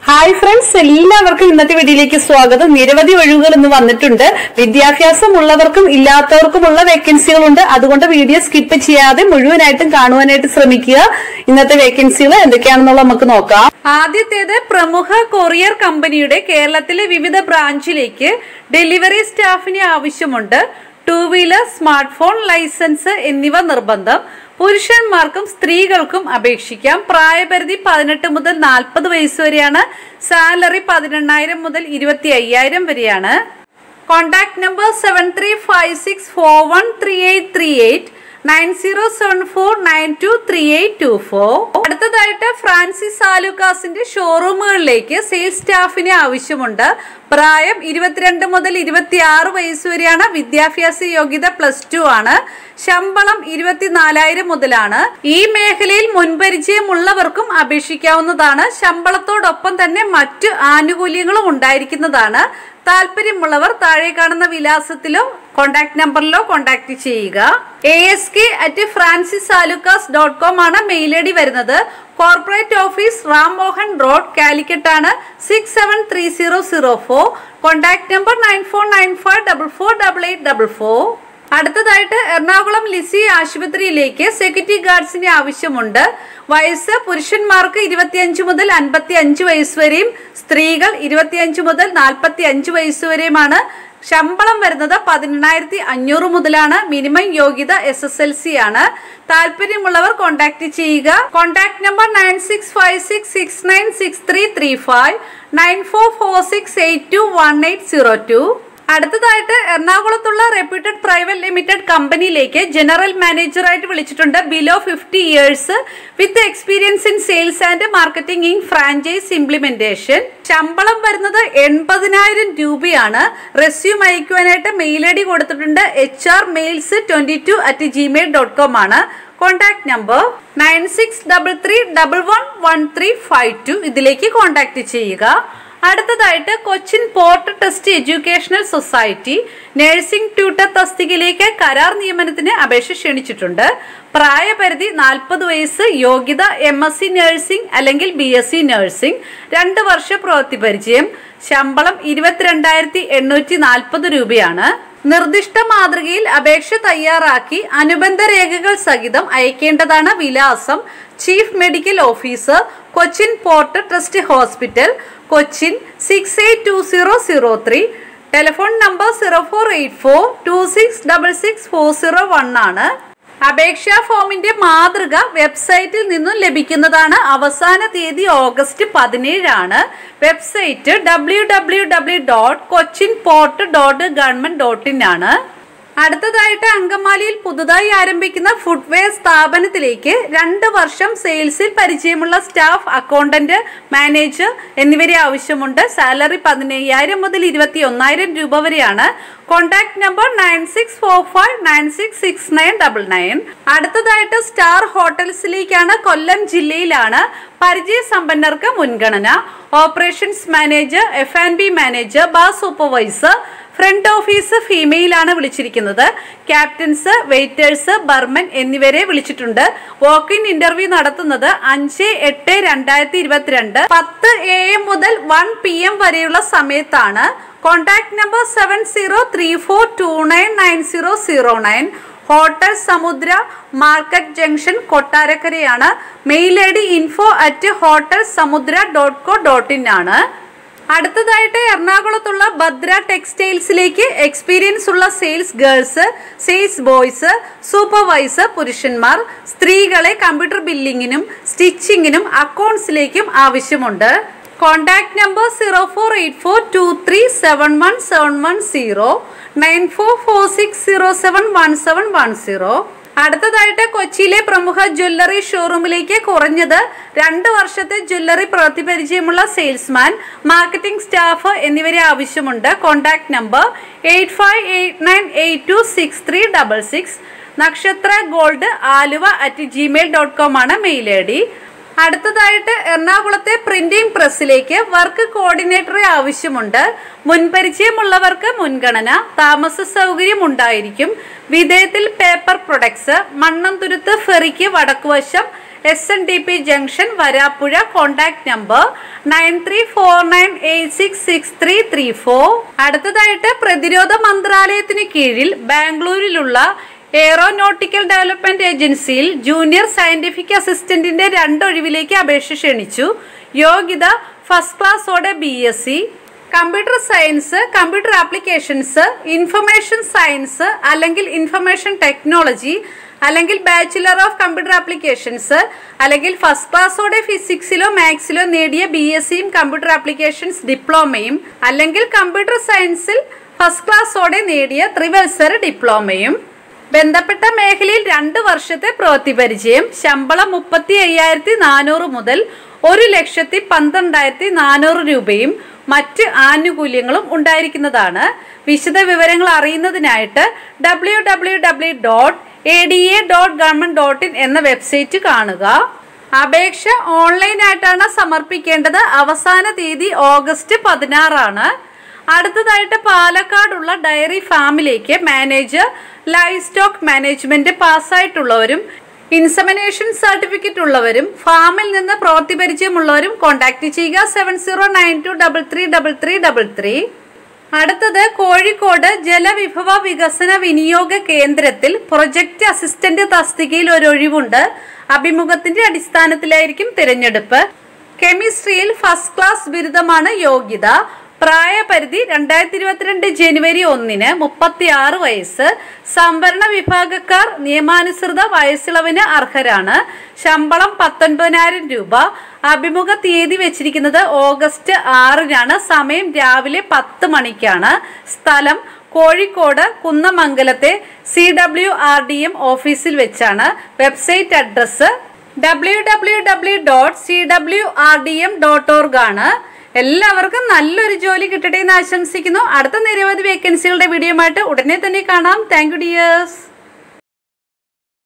hi friends എല്ലാവർക്കും ഇന്നത്തെ വീഡിയോയിലേക്ക് സ്വാഗതം നിരവധി ഒഴിവുകൾ ഇന്ന് വന്നിട്ടുണ്ട് വിദ്യാഭ്യാസം ഉള്ളവർക്കും ഇല്ലാത്തവർക്കുമുള്ള വേക്കൻസികളുണ്ട് അതുകൊണ്ട് വീഡിയോ സ്കിപ്പ് ചെയ്യാതെ മുഴുവനായിട്ടും കാണുവാനായിട്ട് ശ്രമിക്കുക ഇന്നത്തെ വേക്കൻസികൾ എന്തൊക്കെയാണെന്നുള്ള നമുക്ക് നോക്കാം ആദ്യത്തേത് പ്രമുഖ കൊറിയർ കമ്പനിയുടെ കേരളത്തിലെ വിവിധ ബ്രാഞ്ചിലേക്ക് ഡെലിവറി സ്റ്റാഫിനെ ആവശ്യമുണ്ട് two wheeler smart phone licence എന്നിവ നിർബന്ധം പുരുഷന്മാർക്കും സ്ത്രീകൾക്കും അപേക്ഷിക്കാം പ്രായപരിധി പതിനെട്ട് മുതൽ നാൽപ്പത് വയസ്സ് വരെയാണ് സാലറി പതിനെണ്ണായിരം മുതൽ ഇരുപത്തി അയ്യായിരം വരെയാണ് contact number seven three five six four one three eight three eight nine zero seven four nine two three eight two four അടുത്തതായിട്ട് ഫ്രാൻസിസ് ആലുക്കാസിന്റെ ഷോറൂമുകളിലേക്ക് സെയിൽസ് സ്റ്റാഫിനെ ആവശ്യമുണ്ട് പ്രായം ഇരുപത്തിരണ്ട് മുതൽ ഇരുപത്തിയാറ് വയസ്സ് വരെയാണ് വിദ്യാഭ്യാസ യോഗ്യത പ്ലസ് ടു ആണ് ശമ്പളം ഇരുപത്തിനാലായിരം മുതലാണ് ഈ മേഖലയിൽ മുൻപരിചയമുള്ളവർക്കും അപേക്ഷിക്കാവുന്നതാണ് ശമ്പളത്തോടൊപ്പം തന്നെ മറ്റു ആനുകൂല്യങ്ങളും ഉണ്ടായിരിക്കുന്നതാണ് താല്പര്യമുള്ളവർ താഴെ കാണുന്ന വിലാസത്തിലോ കോൺടാക്ട് നമ്പറിലോ കോൺടാക്ട് ചെയ്യുക A S K at Francis Alukkas dot com ആണ് മെയിൽ ഐ ഡി വരുന്നത് corporate office Ram Mohan road Calicut ആണ് six seven three zero zero four contact number nine four nine five double four double eight double four അടുത്തതായിട്ട് എറണാകുളം ലിസി ആശുപത്രിയിലേക്ക് security ഗാർഡ്സിന്റെ ആവശ്യമുണ്ട് വയസ്സ് പുരുഷന്മാർക്ക് ഇരുപത്തിയഞ്ച് മുതൽ അൻപത്തി അഞ്ച് വയസ്സ് വരെയും സ്ത്രീകൾ ഇരുപത്തിയഞ്ച് മുതൽ നാൽപ്പത്തി അഞ്ച് വയസ്സ് വരെയുമാണ് ശമ്പളം വരുന്നത് പതിനെണ്ണായിരത്തി അഞ്ഞൂറ് മുതലാണ് മിനിമം യോഗ്യത എസ് എസ് എൽ സി ആണ് താല്പര്യമുള്ളവർ കോൺടാക്ട് ചെയ്യുക contact number nine six five six six nine six three three five nine four four six eight two one eight zero two അടുത്തതായിട്ട് എറണാകുളത്തുള്ള റെപ്യൂട്ടഡ് പ്രൈവറ്റ് ലിമിറ്റഡ് കമ്പനിയിലേക്ക് general മാനേജറായിട്ട് വിളിച്ചിട്ടുണ്ട് below fifty years with experience in sales and marketing in franchise implementation ശമ്പളം വരുന്നത് എൺപതിനായിരം രൂപയാണ് resume അയക്കുവാനായിട്ട് മെയിൽ ഐ ഡി കൊടുത്തിട്ടുണ്ട് H R mails twenty two at Gmail dot com ആണ് contact number nine six double three double one one three five two ഇതിലേക്ക് contact ചെയ്യുക അടുത്തതായിട്ട് Cochin port trust educational society nursing tutor തസ്തികയിലേക്ക് കരാർ നിയമനത്തിന് അപേക്ഷ ക്ഷണിച്ചിട്ടുണ്ട് പ്രായപരിധി നാൽപ്പത് വയസ്സ് യോഗ്യത എം എസ് സി നഴ്സിംഗ് അല്ലെങ്കിൽ ബി എസ് സി നഴ്സിംഗ് രണ്ട് വർഷ പ്രവൃത്തി പരിചയം ശമ്പളം ഇരുപത്തിരണ്ടായിരത്തി എണ്ണൂറ്റി നാൽപ്പത് രൂപയാണ് നിർദ്ദിഷ്ട മാതൃകയിൽ അപേക്ഷ തയ്യാറാക്കി അനുബന്ധ രേഖകൾ സഹിതം അയക്കേണ്ടതാണ് വിലാസം chief medical officer Cochin port trust hospital Cochin six eight two zero zero three telephone number zero four eight four two six double six four zero one ആണ് അപേക്ഷാ ഫോമിന്റെ മാതൃക വെബ്സൈറ്റിൽ നിന്നും ലഭിക്കുന്നതാണ് അവസാന തീയതി ഓഗസ്റ്റ് പതിനേഴാണ് website W W W dot Cochin port dot government dot in ആണ് അടുത്തതായിട്ട് അങ്കമാലിയിൽ പുതുതായി ആരംഭിക്കുന്ന ഫുട്വെയർ സ്ഥാപനത്തിലേക്ക് രണ്ട് വർഷം സെയിൽസിൽ പരിചയമുള്ള സ്റ്റാഫ് അക്കൗണ്ടന്റ് മാനേജർ എന്നിവരെ ആവശ്യമുണ്ട് സാലറി പതിനയ്യായിരം മുതൽ ഇരുപത്തി ഒന്നായിരം രൂപ വരെയാണ് contact number nine six four five nine six six nine double nine അടുത്തതായിട്ട് സ്റ്റാർ ഹോട്ടൽസിലേക്കാണ് കൊല്ലം ജില്ലയിലാണ് പരിചയസമ്പന്നർക്ക് മുൻഗണന operations manager F and B manager bar supervisor front office female ആണ് വിളിച്ചിരിക്കുന്നത് ക്യാപ്റ്റൻസ് വെയിറ്റേഴ്സ് ബർമൻ എന്നിവരെ വിളിച്ചിട്ടുണ്ട് വോക്ക് ഇൻ ഇന്റർവ്യൂ നടത്തുന്നത് അഞ്ച് എട്ട് രണ്ടായിരത്തി ഇരുപത്തിരണ്ട് പത്ത് എ എം മുതൽ വൺ പി എം വരെയുള്ള സമയത്താണ് contact number seven zero three four two nine nine zero zero nine hotel Samudra market junction കൊട്ടാരക്കരയാണ് mail I D info at hotel Samudra dot co dot in ആണ് അടുത്തതായിട്ട് എറണാകുളത്തുള്ള ഭദ്ര ടെക്സ്റ്റൈൽസിലേക്ക് എക്സ്പീരിയൻസ് ഉള്ള sales girls sales boys supervisor പുരുഷന്മാർ സ്ത്രീകളെ computer ബില്ലിങ്ങിനും സ്റ്റിച്ചിങ്ങിനും അക്കൗണ്ട്സിലേക്കും ആവശ്യമുണ്ട് contact number zero four eight four two three seven one seven one zero nine four four six zero seven one seven one zero അടുത്തതായിട്ട് കൊച്ചിയിലെ പ്രമുഖ ജ്വല്ലറി ഷോറൂമിലേക്ക് കുറഞ്ഞത് രണ്ട് വർഷത്തെ ജ്വല്ലറി പ്രവൃത്തി പരിചയമുള്ള സെയിൽസ്മാൻ മാർക്കറ്റിംഗ് സ്റ്റാഫ് എന്നിവരെ ആവശ്യമുണ്ട് contact number eight five eight nine eight two six three double six Nakshatra gold Aluva at Gmail dot com ആണ് മെയിൽ ഐ ഡി അടുത്തതായിട്ട് എറണാകുളത്തെ പ്രിന്റിംഗ് പ്രസ്സിലേക്ക് വർക്ക് കോർഡിനേറ്ററെ ആവശ്യമുണ്ട് മുൻപരിചയമുള്ളവർക്ക് മുൻഗണന താമസ സൗകര്യം ഉണ്ടായിരിക്കും വിധേയത്തിൽ പേപ്പർ പ്രൊഡക്ട്സ് മണ്ണംതുരുത്ത് ഫെറിക്ക് വടക്കുവശം S N D P junction Varapuzha contact number nine three four nine eight six six three three four അടുത്തതായിട്ട് പ്രതിരോധ മന്ത്രാലയത്തിന് കീഴിൽ ബാംഗ്ലൂരിലുള്ള എയറോനോട്ടിക്കൽ ഡെവലപ്മെന്റ് ഏജൻസിയിൽ ജൂനിയർ സയന്റിഫിക് അസിസ്റ്റന്റിന്റെ രണ്ടൊഴിവിലേക്ക് അപേക്ഷ ക്ഷണിച്ചു യോഗ്യത ഫസ്റ്റ് ക്ലാസ്സോടെ B S C computer science computer applications information science അല്ലെങ്കിൽ ഇൻഫർമേഷൻ ടെക്നോളജി അല്ലെങ്കിൽ ബാച്ചുലർ ഓഫ് കമ്പ്യൂട്ടർ ആപ്ലിക്കേഷൻസ് അല്ലെങ്കിൽ ഫസ്റ്റ് ക്ലാസ്സോടെ ഫിസിക്സിലോ മാത്സിലോ നേടിയ ബി എസ് സിയും കമ്പ്യൂട്ടർ ആപ്ലിക്കേഷൻസ് ഡിപ്ലോമയും അല്ലെങ്കിൽ കമ്പ്യൂട്ടർ സയൻസിൽ ഫസ്റ്റ് ക്ലാസ്സോടെ നേടിയ ത്രിവത്സര ഡിപ്ലോമയും ബന്ധപ്പെട്ട മേഖലയിൽ രണ്ട് വർഷത്തെ പ്രവൃത്തി പരിചയം ശമ്പളം മുപ്പത്തി അയ്യായിരത്തി നാനൂറ് മുതൽ ഒരു ലക്ഷത്തി പന്ത്രണ്ടായിരത്തി നാനൂറ് രൂപയും മറ്റ് ആനുകൂല്യങ്ങളും ഉണ്ടായിരിക്കുന്നതാണ് വിശദ വിവരങ്ങൾ അറിയുന്നതിനായിട്ട് W W W dot A D A dot government dot in എന്ന വെബ്സൈറ്റ് കാണുക അപേക്ഷ ഓൺലൈനായിട്ടാണ് സമർപ്പിക്കേണ്ടത് അവസാന തീയതി ഓഗസ്റ്റ് പതിനാറാണ് അടുത്തതായിട്ട് പാലക്കാടുള്ള ഡയറി ഫാമിലേക്ക് മാനേജർ ലൈഫ് സ്റ്റോക്ക് മാനേജ്മെന്റ് പാസ്സായിട്ടുള്ളവരും ഇൻസമിനേഷൻ സർട്ടിഫിക്കറ്റ് ഉള്ളവരും ഫാമിൽ നിന്ന് പ്രവൃത്തി പരിചയമുള്ളവരും കോൺടാക്ട് ചെയ്യുക seven zero nine two double three double three double three അടുത്തത് കോഴിക്കോട് ജലവിഭവ വികസന വിനിയോഗ കേന്ദ്രത്തിൽ പ്രൊജക്ട് അസിസ്റ്റന്റ് തസ്തികയിൽ ഒരു ഒഴിവുണ്ട് അഭിമുഖത്തിന്റെ അടിസ്ഥാനത്തിലായിരിക്കും തിരഞ്ഞെടുപ്പ് കെമിസ്ട്രിയിൽ ഫസ്റ്റ് ക്ലാസ് ബിരുദമാണ് യോഗ്യത പ്രായപരിധി രണ്ടായിരത്തി ഇരുപത്തിരണ്ട് ജനുവരി ഒന്നിന് മുപ്പത്തി ആറ് വയസ്സ് സംവരണ വിഭാഗക്കാർ നിയമാനുസൃത വയസ്സിളവിന് അർഹരാണ് ശമ്പളം പത്തൊൻപതിനായിരം രൂപ അഭിമുഖ തീയതി വെച്ചിരിക്കുന്നത് ഓഗസ്റ്റ് ആറിനാണ് സമയം രാവിലെ പത്ത് മണിക്കാണ് സ്ഥലം കോഴിക്കോട് കുന്നമംഗലത്തെ C W R D M ഓഫീസിൽ വെച്ചാണ് website address W W W dot C W R D M dot org ആണ് എല്ലാവർക്കും നല്ലൊരു ജോലി കിട്ടട്ടെ എന്ന് ആശംസിക്കുന്നു അടുത്ത നിരവധി വേക്കൻസികളുടെ വീഡിയോ ആയിട്ട് ഉടനെ തന്നെ കാണാം താങ്ക് യു ഡിയേഴ്സ്